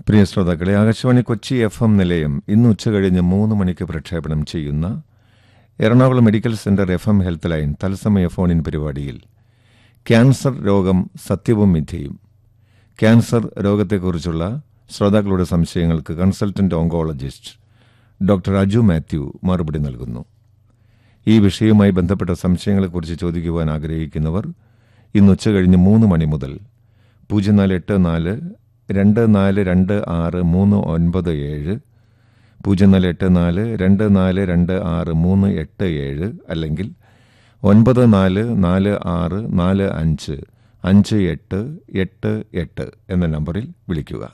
പ്രിയ ശ്രോതാക്കളെ Akashvani Kochi F M നിലയം ഇന്ന് ഉച്ചകഴിഞ്ഞ് മൂന്ന് മണിക്ക് പ്രക്ഷേപണം ചെയ്യുന്ന Ernakulam medical centre F M health line തത്സമയ ഫോണിൻ പരിപാടിയിൽ ക്യാൻസർ രോഗം സത്യവും മിഥ്യയും ക്യാൻസർ രോഗത്തെക്കുറിച്ചുള്ള ശ്രോതാക്കളുടെ സംശയങ്ങൾക്ക് consultant oncologist doctor Aju Mathew മറുപടി നൽകുന്നു ഈ വിഷയവുമായി ബന്ധപ്പെട്ട സംശയങ്ങളെക്കുറിച്ച് ചോദിക്കുവാൻ ആഗ്രഹിക്കുന്നവർ ഇന്ന് ഉച്ചകഴിഞ്ഞ് മൂന്ന് മണി മുതൽ പൂജ്യം നാല് എട്ട് നാല് രണ്ട് നാല് രണ്ട് ആറ് മൂന്ന് ഒൻപത് ഏഴ് പൂജ്യം നാല് എട്ട് നാല് രണ്ട് നാല് രണ്ട് ആറ് മൂന്ന് എട്ട് ഏഴ് അല്ലെങ്കിൽ ഒൻപത് നാല് നാല് ആറ് നാല് അഞ്ച് അഞ്ച് എട്ട് എട്ട് എട്ട് എന്ന നമ്പറിൽ വിളിക്കുക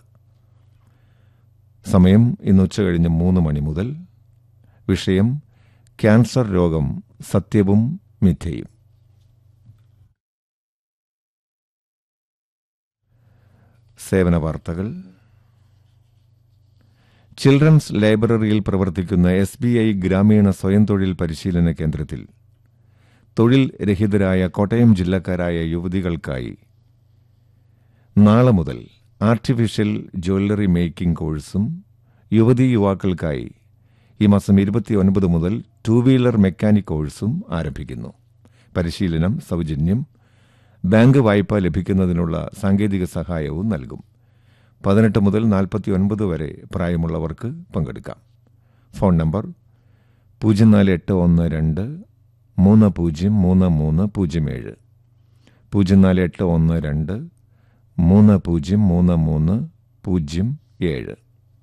സമയം ഇന്ന് ഉച്ചകഴിഞ്ഞ് മൂന്ന് മണി മുതൽ വിഷയം ക്യാൻസർ രോഗം സത്യവും മിഥ്യയും സേവന വാർത്തകൾ ചിൽഡ്രൻസ് ലൈബ്രറിയിൽ പ്രവർത്തിക്കുന്ന എസ് ബി ഐ ഗ്രാമീണ സ്വയം തൊഴിൽ പരിശീലന കേന്ദ്രത്തിൽ തൊഴിൽ രഹിതരായ കോട്ടയം ജില്ലക്കാരായ യുവതികൾക്കായി നാളെ മുതൽ ആർട്ടിഫിഷ്യൽ ജ്വല്ലറി മേക്കിംഗ് കോഴ്സും യുവതീ യുവാക്കൾക്കായി ഈ മാസം ഇരുപത്തിയൊൻപത് മുതൽ ടൂ വീലർ മെക്കാനിക് കോഴ്സും ആരംഭിക്കുന്നു പരിശീലനം സൗജന്യം ബാങ്ക് വായ്പ ലഭിക്കുന്നതിനുള്ള സാങ്കേതിക സഹായവും നൽകും പതിനെട്ട് മുതൽ നാൽപ്പത്തിയൊൻപത് വരെ പ്രായമുള്ളവർക്ക് പങ്കെടുക്കാം ഫോൺ നമ്പർ പൂജ്യം നാല് എട്ട് ഒന്ന് രണ്ട് മൂന്ന് പൂജ്യം മൂന്ന് മൂന്ന് പൂജ്യം ഏഴ് പൂജ്യം നാല് എട്ട് ഒന്ന് രണ്ട് മൂന്ന് പൂജ്യം മൂന്ന് മൂന്ന് പൂജ്യം ഏഴ്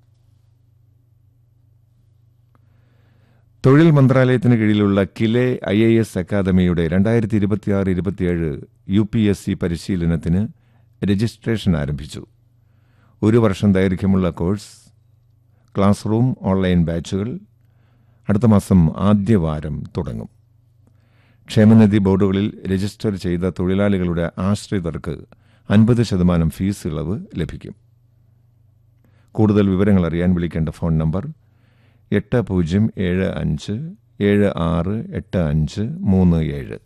തൊഴിൽ മന്ത്രാലയത്തിന് കീഴിലുള്ള കിലെ ഐ എ എസ് അക്കാദമിയുടെ രണ്ടായിരത്തി ഇരുപത്തിയാറ് ഇരുപത്തിയേഴ് യു പി എസ് സി പരിശീലനത്തിന് രജിസ്ട്രേഷൻ ആരംഭിച്ചു ഒരു വർഷം ദൈർഘ്യമുള്ള കോഴ്സ് ക്ലാസ് റൂം ഓൺലൈൻ ബാച്ചുകൾ അടുത്ത മാസം ആദ്യവാരം തുടങ്ങും ക്ഷേമനിധി ബോർഡുകളിൽ രജിസ്റ്റർ ചെയ്ത തൊഴിലാളികളുടെ ആശ്രിതർക്ക് അൻപത് ശതമാനം ഫീസ് ഇളവ് ലഭിക്കും കൂടുതൽ വിവരങ്ങൾ അറിയാൻ വിളിക്കേണ്ട ഫോൺ നമ്പർ എട്ട് പൂജ്യം ഏഴ് അഞ്ച് ഏഴ് ആറ് എട്ട് അഞ്ച് മൂന്ന് ഏഴ്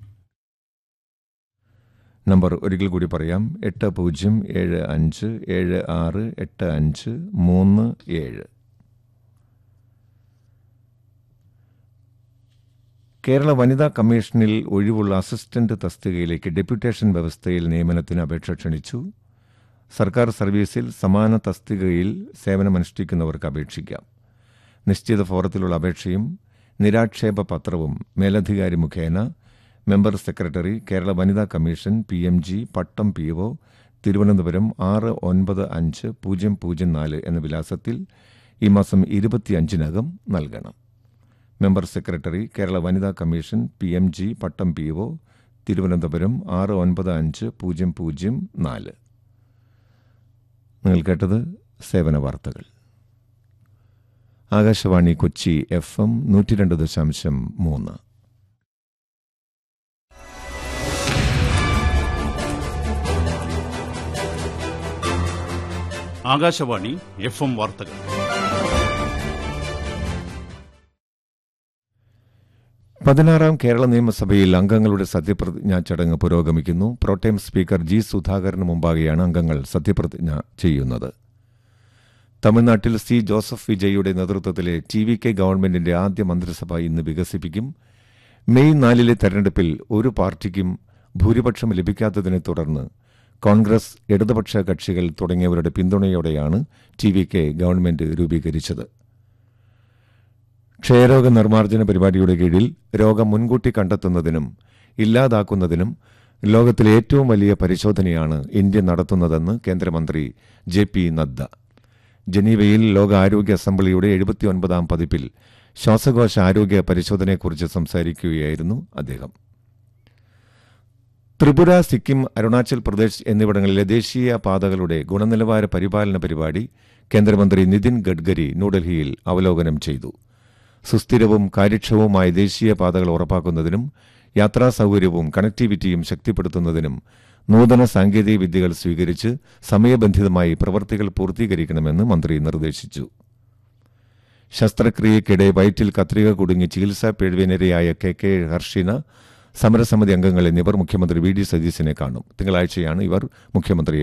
നമ്പർ ഒരിക്കൽ കൂടി പറയാം എട്ട് പൂജ്യം ഏഴ് അഞ്ച് ഏഴ് ആറ് എട്ട് അഞ്ച് മൂന്ന് ഏഴ് കേരള വനിതാ കമ്മീഷനിൽ ഒഴിവുള്ള അസിസ്റ്റന്റ് തസ്തികയിലേക്ക് ഡെപ്യൂട്ടേഷൻ വ്യവസ്ഥയിൽ നിയമനത്തിന് അപേക്ഷ ക്ഷണിച്ചു സർക്കാർ സർവീസിൽ സമാന തസ്തികയിൽ സേവനമനുഷ്ഠിക്കുന്നവർക്ക് അപേക്ഷിക്കാം നിശ്ചിത ഫോറത്തിലുള്ള അപേക്ഷയും നിരാക്ഷേപ പത്രവും മേലധികാരി മുഖേന മെമ്പർ സെക്രട്ടറി കേരള വനിതാ commission P M G Pattam P O Thiruvananthapuram ആറ് ഒൻപത് അഞ്ച് പൂജ്യം പൂജ്യം നാല് എന്ന വിലാസത്തിൽ ഈ മാസം ഇരുപത്തിയഞ്ചിനകം നൽകണം മെമ്പർ സെക്രട്ടറി കേരള വനിതാ commission P M G Pattam P O Thiruvananthapuram ആറ് ഒൻപത് അഞ്ച് പൂജ്യം പൂജ്യം നാല് നിങ്ങൾ കേട്ടത് സേവന വാർത്തകൾ ആകാശവാണി കൊച്ചി എഫ് എം നൂറ്റി രണ്ട് ദശാംശം മൂന്ന് ആകാശവാണി എഫ് എം വാർത്തകൾ പതിനാറാം കേരള നിയമസഭയിൽ അംഗങ്ങളുടെ സത്യപ്രതിജ്ഞാ ചടങ്ങ് പുരോഗമിക്കുന്നു പ്രോട്ടേം സ്പീക്കർ ജി സുധാകരന് മുമ്പാകെയാണ് അംഗങ്ങൾ സത്യപ്രതിജ്ഞ ചെയ്യുന്നത് തമിഴ്നാട്ടിൽ സി ജോസഫ് വിജയുടെ നേതൃത്വത്തിലെ ടി വി കെ ഗവൺമെന്റിന്റെ ആദ്യ മന്ത്രിസഭ ഇന്ന് വികസിപ്പിക്കും മെയ് നാലിലെ തെരഞ്ഞെടുപ്പിൽ ഒരു പാർട്ടിക്കും ഭൂരിപക്ഷം ലഭിക്കാത്തതിനെ തുടർന്ന് കോൺഗ്രസ് ഇടതുപക്ഷ കക്ഷികൾ തുടങ്ങിയവരുടെ പിന്തുണയോടെയാണ് ടി വി കെ ഗവൺമെന്റ് രൂപീകരിച്ചത് ക്ഷയരോഗ നിർമ്മാർജ്ജന പരിപാടിയുടെ കീഴിൽ രോഗം മുൻകൂട്ടി കണ്ടെത്തുന്നതിനും ഇല്ലാതാക്കുന്നതിനും ലോകത്തിലെ ഏറ്റവും വലിയ പരിശോധനയാണ് ഇന്ത്യ നടത്തുന്നതെന്ന് കേന്ദ്രമന്ത്രി ജെ പി നദ്ദ ജനീവയിൽ ലോക ആരോഗ്യ അസംബ്ലിയുടെ എഴുപത്തിയൊൻപതാം പതിപ്പിൽ ശ്വാസകോശ ആരോഗ്യ പരിശോധനയെക്കുറിച്ച് സംസാരിക്കുകയായിരുന്നു അദ്ദേഹം ത്രിപുര സിക്കിം അരുണാചൽ പ്രദേശ് എന്നിവിടങ്ങളിലെ ദേശീയ പാതകളുടെ ഗുണനിലവാര പരിപാലന പരിപാടി കേന്ദ്രമന്ത്രി നിതിൻ ഗഡ്കരി ന്യൂഡൽഹിയിൽ അവലോകനം ചെയ്തു സുസ്ഥിരവും കാര്യക്ഷമവുമായ ദേശീയ പാതകൾ ഉറപ്പാക്കുന്നതിനും യാത്രാ സൗകര്യവും കണക്ടിവിറ്റിയും ശക്തിപ്പെടുത്തുന്നതിനും നൂതന സാങ്കേതിക വിദ്യകൾ സ്വീകരിച്ച് സമയബന്ധിതമായി പ്രവർത്തികൾ പൂർത്തീകരിക്കണമെന്ന് മന്ത്രി നിർദ്ദേശിച്ചു ശസ്ത്രക്രിയയ്ക്കിടെ വയറ്റിൽ കത്രിക കുടുങ്ങി ചികിത്സാ പിഴവിനിരയായ കെ കെ ഹർഷിന സമരസമിതി അംഗങ്ങൾ എന്നിവർ മുഖ്യമന്ത്രി വി ഡി സതീശനെ കാണും തിങ്കളാഴ്ചയാണ് ഇവർ മുഖ്യമന്ത്രിയെ